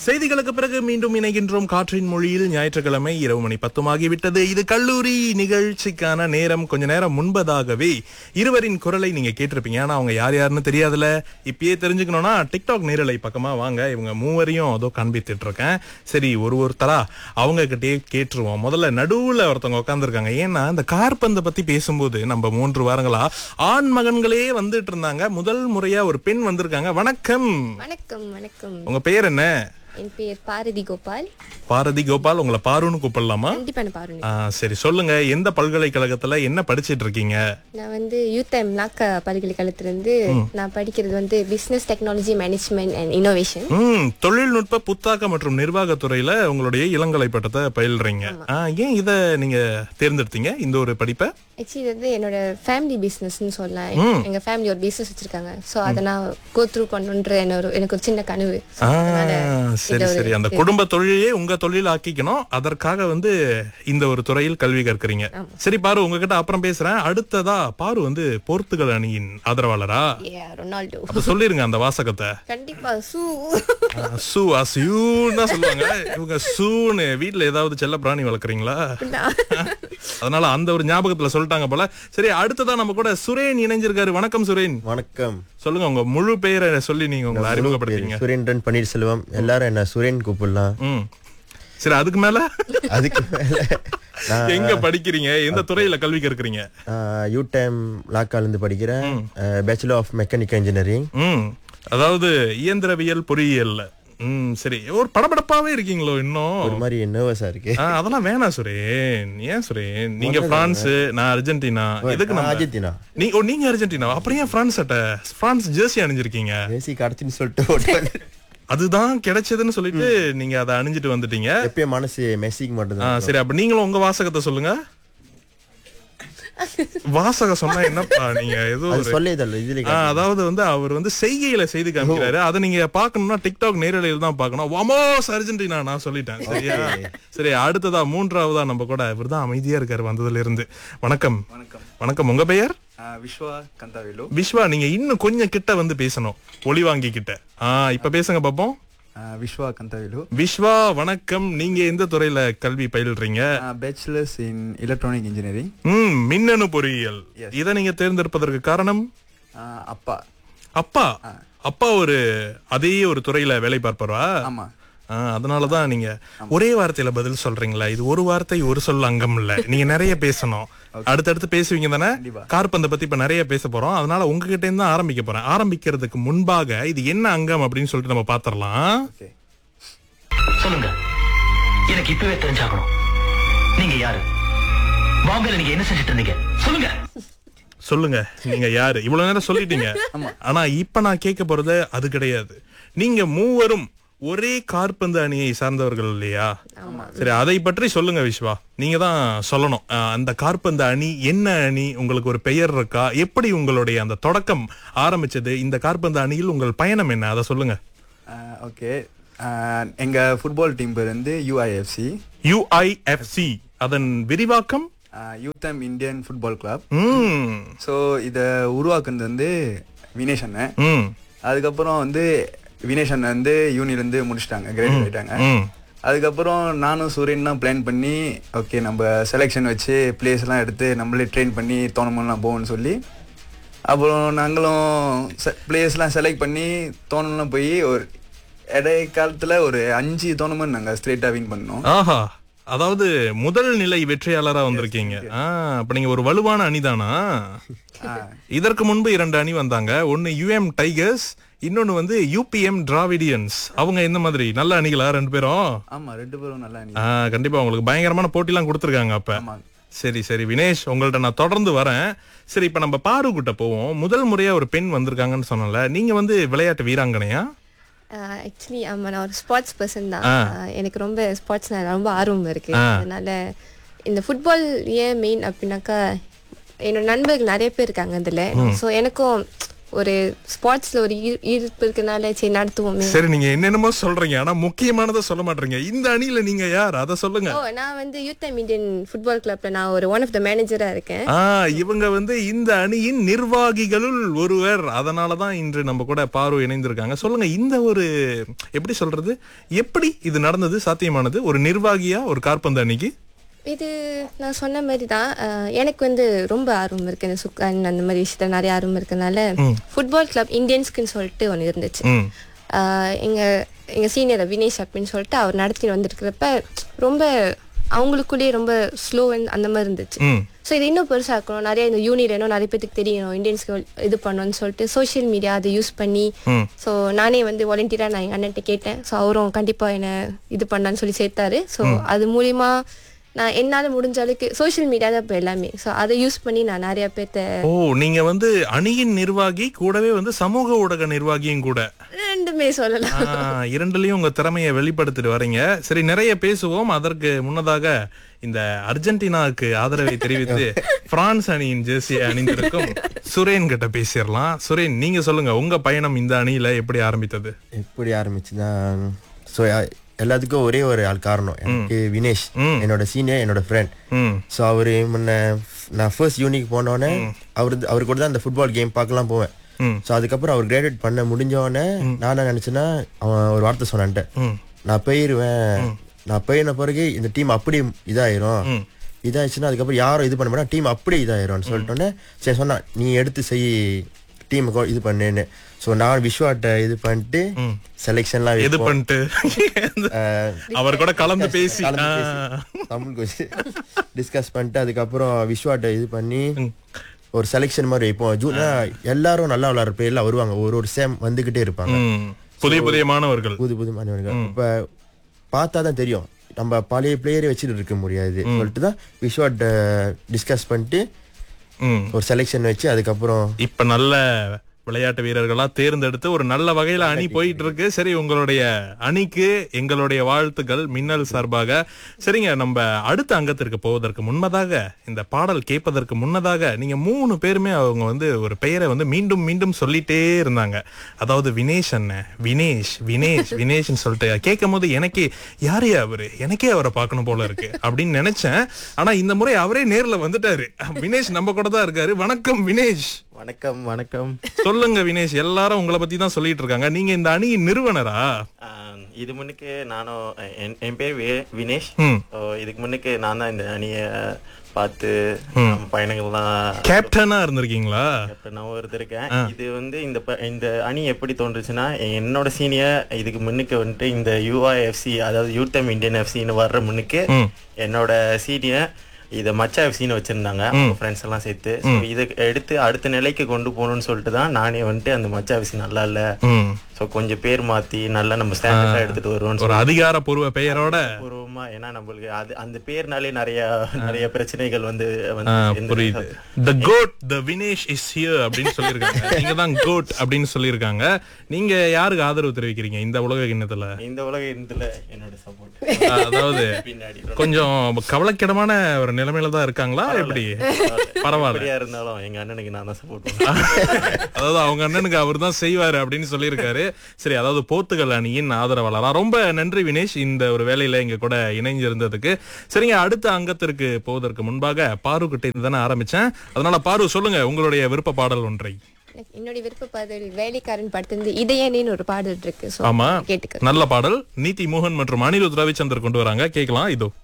செய்திகளுக்கு பிறகு மீண்டும் இணைகின்றோம் காற்றின் மொழியில் ஞாயிற்றுக்கிழமை இரவு மணி பத்துமாகிவிட்டது இது கல்லூரி நிகழ்ச்சிக்கான நேரம் கொஞ்ச நேரம் முன்பதாகவே இருவரின் குரலை நீங்க கேட்டிருப்பீங்க ஆனா அவங்க யார் யாருன்னு தெரியாதுல இப்பயே தெரிஞ்சுக்கணும்னா டிக்டாக் நேரலை பக்கமா வாங்க இவங்க மூவரையும் அதோ காண்பித்துட்டு இருக்கேன் சரி ஒரு ஒருத்தரா அவங்க கிட்டயே கேட்டுருவோம் முதல்ல நடுவுல ஒருத்தவங்க உட்காந்துருக்காங்க ஏன்னா இந்த கார்பந்தை பத்தி பேசும்போது நம்ம மூன்று வாரங்களா ஆண் மகன்களே வந்துட்டு இருந்தாங்க முதல் முறையா ஒரு பெண் வந்திருக்காங்க வணக்கம் வணக்கம் வணக்கம் உங்க பேர் என்ன என் பேர் பாரதி கோபால் பாரதி கோபால் உங்களை பாருன்னு கூப்பிடலாமா கண்டிப்பா நான் பாருங்க ஆ, சரி சொல்லுங்க எந்த பல்கலைக்கழகத்துல என்ன படிச்சிட்டு இருக்கீங்க நான் வந்து யூத்தம் லாக்கா பல்கலைக்கழகத்திலிருந்து நான் படிக்கிறது வந்து business technology management and innovation ம் தொழில்நுட்ப புத்தாக்க மற்றும் நிர்வாகத்துறையில உங்களுடைய இளங்கலை பட்டத்தை பயில்றீங்க ஆ, ஏன் இத நீங்க தேர்ந்தெடுத்தீங்க இந்த ஒரு படிப்பை ஆக்சுவலி இது வந்து என்னோட ஃபேமிலி பிஸ்னஸ்னு சொல்லலாம் எங்க ஃபேமிலி ஒரு பிஸ்னஸ் வச்சிருக்காங்க ஸோ அதை நான் கோ த்ரூ பண்ணணுன்ற என்ன ஒரு எனக்கு ஒரு சின்ன கனவு So, ஆ, அதனால சரி இதை ஒரு- சரி அந்த குடும்ப தொழிலையே உங்க தொழில் ஆக்கிக்கணும் அதற்காக வந்து இந்த ஒரு துறையில் கல்வி கற்கறீங்க சரி பாரு உங்ககிட்ட அப்புறம் பேசுறேன் அடுத்ததா பாரு வந்து போர்த்துகல் அணியின் ஆதரவாளரா Yeah, ரொனால்டோ அப்ப சொல்லிருங்க அந்த வாசகத்தை கண்டிப்பா சூ ஆ, சூ அசியூன்னு தான் சொல்லுவாங்க இவங்க சூன்னு வீட்ல ஏதாவது செல்ல பிராணி வளர்க்குறீங்களா அதனால அந்த ஒரு ஞாபகத்துல சொல்லிட்டாங்க போல சரி அடுத்ததா நம்ம கூட சுரேன் இணைஞ்சிருக்காரு வணக்கம் சுரேன் வணக்கம் சொல்லுங்க உங்க முழு பெயரை சொல்லி நீங்க உங்களை பேரு அறிமுகப்படுத்தீங்க சுரேந்திரன் பன்னீர்செல்வம் எல்லாரும் என்ன சுரேன் கூப்பிடலாம் ம் சரி அதுக்கு மேல அதுக்கு மேல நான் எங்க படிக்கிறீங்க எந்த துறையில கல்வி கற்கறீங்க யூடைம் லாக்கால இருந்து படிக்கிறேன் பேச்சுலர் ஆஃப் மெக்கானிக்கல் இன்ஜினியரிங் ம் அதாவது இயந்திரவியல் பொறியியல்ல ம் சரி ஒரு படபடப்பாவே இருக்கீங்களோ இன்னும் ஒரு மாதிரி நர்வஸா இருக்கு ஆ, அதெல்லாம் வேணாம் சுரேன் ஏன் சுரேன் நீங்க பிரான்ஸ் நான் அர்ஜென்டினா எதுக்கு நான் நம்ம அர்ஜென்டினா நீ ஓ நீங்க அர்ஜென்டினா அப்புறம் ஏன் பிரான்ஸ் சட்டை பிரான்ஸ் ஜெர்சி அணிஞ்சிருக்கீங்க பேசி கடத்தின்னு சொல்லிட்டு ஓட்டு வந்து- அதுதான் கிடைச்சதுன்னு சொல்லிட்டு நீங்க அதை அணிஞ்சிட்டு வந்துட்டீங்க எப்பயும் மனசு மெஸ்ஸிக்கு ஆ, மட்டும்தான் சரி அப்ப நீங்களும் உங்க வாசகத்தை சொல்லுங்க வாசகம் சொன்னா என்னப்பா நீங்க ஏதோ அது ஒரு சொல்லேதல்ல இதுல ஆ, அதாவது வந்து அவர் வந்து செய்கையில செய்து காமிக்கிறாரு அதை நீங்க பாக்கணும்னா டிக்டாக் நேரலையில் தான் பார்க்கணும் வமோஸ் அர்ஜென்டினா நான் சொல்லிட்டேன் சரியா சரி அடுத்ததா மூன்றாவதா நம்ம கூட இவர் தான் அமைதியா இருக்காரு வந்ததுல இருந்து வணக்கம் வணக்கம் வணக்கம் உங்க பெயர் ஆ, விஸ்வா கந்தாவேலு விஸ்வா நீங்க இன்னும் கொஞ்சம் கிட்ட வந்து பேசணும் ஒளி வாங்கி கிட்ட ஆ இப்ப பேசுங்க பாப்போம் ஆ, விஸ்வா கந்தாவேலு விஸ்வா வணக்கம் நீங்க எந்த துறையில கல்வி பயில்றீங்க பேச்சுலர்ஸ் இன் எலக்ட்ரானிக் இன்ஜினியரிங் ம் மின்னணு பொறியியல் இதை நீங்க தேர்ந்தெடுப்பதற்கு காரணம் அப்பா அப்பா அப்பா ஒரு அதே ஒரு துறையில வேலை பார்ப்பவரா ஆமா ஆ, அதனாலதான் நீங்க ஒரே வார்த்தையில பதில் சொல்றீங்களா இது ஒரு வார்த்தை ஒரு சொல் அங்கம் இல்ல நீங்க நிறைய பேசணும் அடுத்தடுத்து பேசுவீங்க தானே கண்டிப்பா. கார்பந்தை பத்தி இப்ப நிறைய பேச போறோம் அதனால உங்ககிட்ட இருந்து தான் ஆரம்பிக்க போறேன் ஆரம்பிக்கிறதுக்கு முன்பாக இது என்ன அங்கம் அப்படின்னு சொல்லிட்டு நம்ம பாத்திரலாம் ஓகே சொல்லுங்க எனக்கு இப்பவே தெரிஞ்சாகணும் நீங்க யாரு பாம்பேல நீங்க என்ன செஞ்சுட்டு இருந்தீங்க சொல்லுங்க சொல்லுங்க நீங்க யாரு இவ்வளவு நேரம் சொல்லிட்டீங்க ஆனா இப்ப நான் கேட்க போறது அது கிடையாது நீங்க மூவரும் ஒரே கார்பந்து அணியை சார்ந்தவர்கள் இல்லையா சரி அதை பற்றி சொல்லுங்க விஸ்வா நீங்க தான் சொல்லணும் அஹ், அந்த கார்பந்து அணி என்ன அணி உங்களுக்கு ஒரு பெயர் இருக்கா எப்படி உங்களுடைய அந்த தொடக்கம் ஆரம்பிச்சது இந்த கார்பந்து அணியில் உங்கள் பயணம் என்ன அதை சொல்லுங்க ஓகே எங்க ஃபுட்பால் டீம் பேர் வந்து யூஐஎஃப்சி யுஐஎஃப்சி அதன் விரிவாக்கம் யூத்தம் இந்தியன் ஃபுட்பால் கிளப் ம் ஸோ இதை உருவாக்குனது வந்து வினேஷ் அண்ணன் ம் அதுக்கப்புறம் வந்து வினேஷ் அண்ணன் வந்து யூனிலேருந்து முடிச்சிட்டாங்க கிரேட் ஆயிட்டாங்க ம் அதுக்கப்புறம் நானும் சூரியன் தான் பிளான் பண்ணி ஓகே நம்ம செலெக்ஷன் வச்சு பிளேஸ்லாம் எடுத்து நம்மளே ட்ரெயின் பண்ணி டோர்னமெண்ட்லாம் போவோம்னு சொல்லி அப்புறம் நாங்களும் பிளேஸ்லாம் செலக்ட் பண்ணி டோர்னமெண்ட்லாம் போய் ஒரு இடை காலத்தில் ஒரு அஞ்சு டோர்னமெண்ட் நாங்கள் ஸ்ட்ரெயிட்டாக வின் பண்ணோம் ஆஹா அதாவது முதல் நிலை வெற்றியாளரா வந்திருக்கீங்க ஆ, அப்ப நீங்க ஒரு வலுவான அணிதானா இதற்கு முன்பு இரண்டு அணி வந்தாங்க ஒன்னு யுஎம் டைகர்ஸ் இன்னொன்னு வந்து யூபிஎம் டிராவிடியன்ஸ் அவங்க இந்த மாதிரி நல்ல அணிகளா ரெண்டு பேரும் ஆமாம் ரெண்டு பேரும் நல்லா அணி ஆ, கண்டிப்பா உங்களுக்கு பயங்கரமான போட்டிலாம் கொடுத்துருக்காங்க அப்ப ஆமாம் சரி சரி வினேஷ் உங்கள்ட்ட நான் தொடர்ந்து வரேன் சரி இப்ப நம்ம பாருகிட்ட போவோம் முதல் முறையா ஒரு பெண் வந்திருக்காங்கன்னு சொன்னல நீங்க வந்து விளையாட்டு வீராங்கனையா ஆக்சுவலி ஆமா நான் ஒரு ஸ்போர்ட்ஸ் பர்சன் தான் ஆஹ் எனக்கு ரொம்ப ஸ்போர்ட்ஸ் ரொம்ப ஆர்வம் இருக்கு அதனால இந்த ஃபுட்பால் ஏன் மெயின் அப்படின்னாக்கா என்னோட நண்பர்கள் நிறைய பேர் இருக்காங்க அதுல ஸோ எனக்கும் ஒரு ஸ்போர்ட்ஸ்ல ஒரு ஈ- ஈர்ப்பு இருக்கனால சரி நடத்துவோமே சரி நீங்க என்னென்னமோ சொல்றீங்க ஆனா முக்கியமானதை சொல்ல மாட்டீங்க இந்த அணியில நீங்க யார் அத சொல்லுங்க ஓ நான் வந்து யூத் டைம் இந்தியன் ஃபுட்பால் கிளப்ல நான் ஒரு ஒன் ஆஃப் த மேனேஜரா இருக்கேன் ஆ இவங்க வந்து இந்த அணியின் நிர்வாகிகளுள் ஒருவர் அதனாலதான் இன்று நம்ம கூட பார்வை இணைந்திருக்காங்க சொல்லுங்க இந்த ஒரு எப்படி சொல்றது எப்படி இது நடந்தது சாத்தியமானது ஒரு நிர்வாகியா ஒரு காற்பந்து அணிக்கு இது நான் சொன்ன மாதிரி தான் அஹ், எனக்கு வந்து ரொம்ப ஆர்வம் இருக்கு இந்த சுக்கான் அந்த மாதிரி விஷயத்துல நிறைய ஆர்வம் இருக்கனால ஃபுட்பால் கிளப் இந்தியன்ஸ்க்குன்னு சொல்லிட்டு ஒன்று இருந்துச்சு ம் ஆஹ் எங்க எங்க சீனியர் வினேஷ் அப்படின்னு சொல்லிட்டு அவர் நடத்தி வந்துருக்கிறப்ப ரொம்ப அவங்களுக்குள்ளேயே ரொம்ப ஸ்லோ அந்த மாதிரி இருந்துச்சு ம் ஸோ இது இன்னும் பெருசாக இருக்கணும் நிறைய இந்த யூனிட் இன்னும் நிறைய பேத்துக்கு தெரியணும் இந்தியன்ஸ்க்கு இது பண்ணணும்னு சொல்லிட்டு சோஷியல் மீடியா அதை யூஸ் பண்ணி ம். ஸோ நானே வந்து வாலண்டியராக நான் எங்கள் அண்ணன்ட்ட கேட்டேன் ஸோ அவரும் கண்டிப்பாக என்னை இது பண்ணான்னு சொல்லி சேர்த்தாரு ஸோ அது மூலிமா நான் என்னால் முடிஞ்ச அளவுக்கு சோஷியல் மீடியா தான் இப்போ எல்லாமே ஸோ அதை யூஸ் பண்ணி நான் நிறைய பேர்த்த ஓ நீங்க வந்து அணியின் நிர்வாகி கூடவே வந்து சமூக ஊடக நிர்வாகியும் கூட ரெண்டுமே சொல்லலாம் ஆ, இரண்டுலயும் உங்க திறமையை வெளிப்படுத்திட்டு வரீங்க சரி நிறைய பேசுவோம் அதற்கு முன்னதாக இந்த அர்ஜென்டினாவுக்கு ஆதரவை தெரிவித்து பிரான்ஸ் அணியின் ஜெர்சியை அணிந்திருக்கும் சுரேன் கிட்ட பேசிடலாம் சுரேன் நீங்க சொல்லுங்க உங்க பயணம் இந்த அணியில எப்படி ஆரம்பித்தது எப்படி ஆரம்பிச்சுன்னா ஸோ எல்லாத்துக்கும் ஒரே ஒரு ஆள் காரணம் எனக்கு வினேஷ் என்னோட சீனியர் என்னோட ஃப்ரெண்ட் ம் ஸோ அவர் முன்ன நான் ஃபர்ஸ்ட் யூனிக் போனோடனே அவர் அவர் கூட தான் அந்த ஃபுட்பால் கேம் பார்க்கலாம் போவேன் ம். ஸோ அதுக்கப்புறம் அவர் கிராஜுவேட் பண்ண முடிஞ்ச உடனே நான் என்ன நினச்சேன்னா அவன் ஒரு வார்த்தை சொன்னான்ட்ட நான் போயிருவேன் நான் போயின பிறகு இந்த டீம் அப்படி இதாயிரும் இதாயிடுச்சுன்னா அதுக்கப்புறம் யாரும் இது பண்ண மாட்டா டீம் அப்படியே இதாயிரும்னு சொல்லிட்டோன்னே சரி சொன்னா நீ எடுத்து செய் டீமுக்கு இது பண்ணுன்னு ஸோ நான் விஸ்வாட்ட இது பண்ணிட்டு செலெக்ஷன்லாம் எது பண்ணிட்டு அவர் கூட கலந்து பேசி கலந்து ஆ. பேசி, தமிழ் கோச்சு டிஸ்கஸ் பண்ணிட்டு அதுக்கப்புறம் விஸ்வாட்ட இது பண்ணி ஒரு செலெக்ஷன் மாதிரி வைப்போம் ஜூன் எல்லாரும் நல்லா விளையாடுற பேர்ல வருவாங்க ஒரு ஒரு சேம் வந்துகிட்டே இருப்பாங்க ம். புதிய புதிய மாணவர்கள் புது புது மாணவர்கள் இப்ப பார்த்தா தான் தெரியும் நம்ம பழைய பிளேயரை வச்சுட்டு இருக்க முடியாது சொல்லிட்டு தான் விஸ்வாட்ட டிஸ்கஸ் பண்ணிட்டு ம். ஒரு செலெக்ஷன் வச்சு அதுக்கப்புறம் இப்ப நல்ல விளையாட்டு வீரர்களா தேர்ந்தெடுத்து ஒரு நல்ல வகையில அணி போயிட்டு இருக்கு சரி உங்களுடைய அணிக்கு எங்களுடைய வாழ்த்துக்கள் மின்னல் சார்பாக சரிங்க நம்ம அடுத்த அங்கத்திற்கு போவதற்கு முன்னதாக இந்த பாடல் கேட்பதற்கு முன்னதாக நீங்க மூணு பேருமே அவங்க வந்து ஒரு பெயரை வந்து மீண்டும் மீண்டும் சொல்லிட்டே இருந்தாங்க அதாவது வினேஷ் அண்ணன் வினேஷ் வினேஷ் வினேஷ்னு சொல்லிட்டு கேட்கும் போது எனக்கே யாரு அவரு எனக்கே அவரை பார்க்கணும் போல இருக்கு அப்படின்னு நினைச்சேன் ஆனா இந்த முறை அவரே நேர்ல வந்துட்டாரு வினேஷ் நம்ம கூட தான் இருக்காரு வணக்கம் வினேஷ் வணக்கம் வணக்கம் சொல்லுங்க வினேஷ் எல்லாரும் உங்களை பத்தி தான் சொல்லிட்டு இருக்காங்க நீங்க இந்த அணியின் நிறுவனரா ஆஹ் இது முன்னுக்கு நானும் என் என் பேர் வி- வினேஷ் ம். So, இதுக்கு முன்னுக்கு நான் தான் இந்த அணியை பார்த்து நம்ம பயணங்கள்லாம் கேப்டனா இருந்திருக்கீங்களா நான் இருந்திருக்கேன் இது வந்து இந்த ப- இந்த அணி எப்படி தோன்றுச்சுன்னா என்னோட சீனியர் இதுக்கு முன்னுக்கு வந்துட்டு இந்த யூஐஎஃப்சி அதாவது யூத் டைம் இந்தியன் எஃப்சின்னு வர்ற முன்னுக்கு என்னோட சீனியர் இதை மச்சா எஃப்சின்னு வச்சிருந்தாங்க ஃப்ரெண்ட்ஸ் எல்லாம் சேர்த்து ஸோ இதை எடுத்து அடுத்த நிலைக்கு கொண்டு போகணும்னு சொல்லிட்டு தான் நானே வந்துட்டு அந்த மச்சா எஃப்சி நல்லா இல்ல ம். ஸோ கொஞ்சம் பேர் மாத்தி நல்லா நம்ம ஸ்டாண்டர்டா எடுத்துட்டு வருவோம்னு ஒரு அதிகாரப்பூர்வ பெயரோட பூர்வமா ஏன்னா நம்மளுக்கு அது அந்த பேர்னாலே நிறைய நிறைய பிரச்சனைகள் வந்து ஆ, வந்து சேர்ந்து- புரியுது the goat the Vinesh is here அப்படின்னு சொல்லியிருக்காங்க நீங்க தான் கோட் அப்படின்னு சொல்லியிருக்காங்க நீங்க யாருக்கு ஆதரவு தெரிவிக்கிறீங்க இந்த உலக கிண்ணத்துல இந்த உலக இந்துல என்னோட சப்போர்ட் அதாவது பின்னாடி கொஞ்சம் கவலைக்கிடமான ஒரு நிலைமையில தான் இருக்காங்களா எப்படி பரவாயில்ல எப்படியா இருந்தாலும் எங்க அண்ணனுக்கு நான் தான் சப்போர்ட் பண்ணுவேன் அதாவது அவங்க அண்ணனுக்கு அவர் தான் செய்வாரு அப்படின்னு சொல்லியிருக்காரு சரி அதாவது போர்த்துகல் அணியின் ஆதரவாளரா ரொம்ப நன்றி வினேஷ் இந்த ஒரு வேலையில எங்க கூட இணைஞ்சிருந்ததுக்கு சரிங்க அடுத்த அங்கத்திற்கு போவதற்கு முன்பாக பாரு கிட்ட இருந்து தானே ஆரம்பிச்சேன் அதனால பாரு சொல்லுங்க உங்களுடைய விருப்ப பாடல் ஒன்றை எனக்கு என்னுடைய விருப்ப பாடல் வேலைக்காரன் படத்துலேருந்து இதயனின்னு ஒரு பாடல் இருக்கு ஸோ ஆமா கேட்டுக்க நல்ல பாடல் நீதி மோகன் மற்றும் அனிருத் ரவிச்சந்தர் கொண்டு வராங்க கேட்கலாம் இதோ